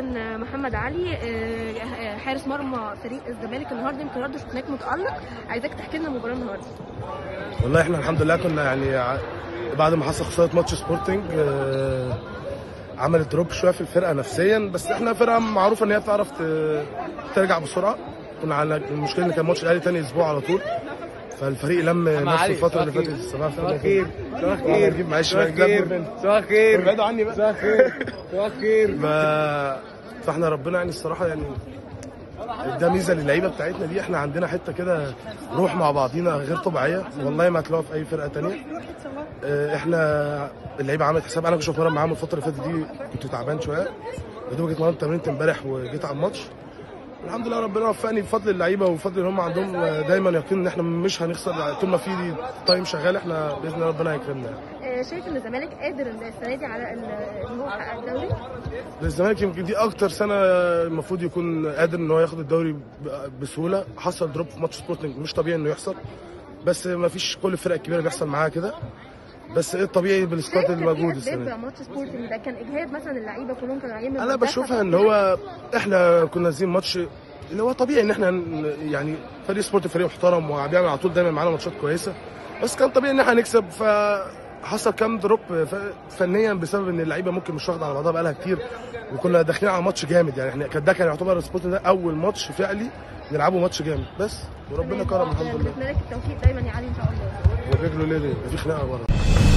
كابتن محمد علي آه، حارس مرمى فريق الزمالك النهارده يمكن رد شفناك متالق عايزاك تحكي لنا المباراه النهارده والله احنا الحمد لله كنا يعني ع- بعد ما حصل خساره ماتش سبورتنج آه، عملت دروب شويه في الفرقه نفسيا بس احنا فرقه معروفه ان هي بتعرف ت- ترجع بسرعه كنا على المشكله ان كان ماتش الاهلي تاني اسبوع على طول فالفريق لم نفسه الفتره اللي فاتت صباح الخير صباح والله الخير نجيب معلش صباح بقى، نجيب الخير بنت. صباح الخير ابعدوا عني بقى صباح الخير صباح الخير ف... فاحنا ربنا يعني الصراحه يعني ده ميزه للعيبه بتاعتنا دي احنا عندنا حته كده روح مع بعضينا غير طبيعيه والله ما هتلاقوها في اي فرقه تانية اه، احنا اللعيبه عملت حساب انا كنت بتمرن معاهم الفتره اللي فاتت دي كنت تعبان شويه يا دوب جيت مرنت تمرينت امبارح وجيت على الماتش الحمد لله ربنا وفقني بفضل اللعيبه وبفضل ان هم عندهم اه، دايما يقين ان احنا مش هنخسر طول ما في تايم شغال احنا باذن الله ربنا هيكرمنا آه، شايف ان الزمالك قادر السنه دي على ال- ان هو يحقق الدوري الزمالك يمكن دي اكتر سنه المفروض يكون قادر ان هو ياخد الدوري ب- بسهوله حصل دروب في ماتش سبورتنج مش طبيعي انه يحصل بس ما فيش كل الفرق الكبيره بيحصل معاها كده بس ايه الطبيعي بالسكواد اللي موجود السنه اسباب دي ماتش سبورتنج ده كان اجهاد مثلا اللعيبه كلهم كانوا عايزين انا بشوفها ان هو احنا كنا نازلين ماتش اللي هو طبيعي ان احنا ن- يعني فريق سبورت فريق محترم وبيعمل على طول دايما معانا ماتشات كويسه بس كان طبيعي ان احنا نكسب فحصل كام دروب ف- فنيا بسبب ان اللعيبه ممكن مش واخده على بعضها بقالها كتير وكنا داخلين على ماتش جامد يعني احنا كان ده كان يعتبر سبورت ده اول ماتش فعلي نلعبه ماتش جامد بس وربنا كرم الحمد لله بنتمنى لك التوفيق دايما يا علي ان شاء الله ورجله ليه ليه في خناقه بره